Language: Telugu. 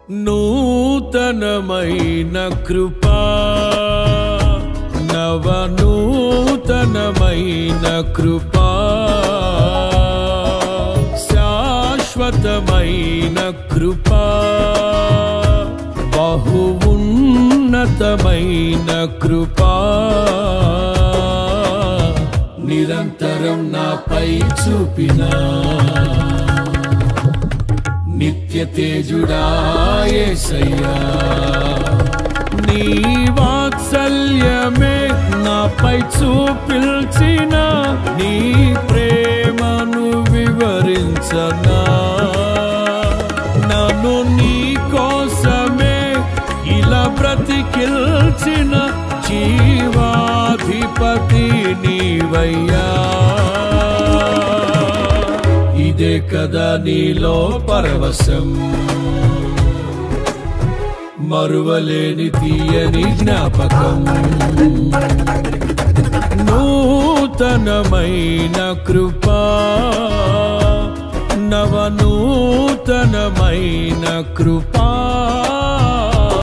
నూతనమైన కృపా నవనూతనమైన కృపా శాశ్వతమైన కృపా బహు ఉన్నతమైన కృపా నిరంతరం నాపై చూపినా నిత్య తేజుడాయేసయ్యా నీ వాత్సల్యమే నాపై చూపిల్చిన నీ ప్రేమను వివరించనా నన్ను నీ కోసమే ఇలా బ్రతికిల్చిన జీవాధిపతి నీవయ్యా ఇదే కదా నీలో పరవశం మరువలేని తీయని జ్ఞాపకం నూతనమైన కృపా నవనూతనమైన కృపా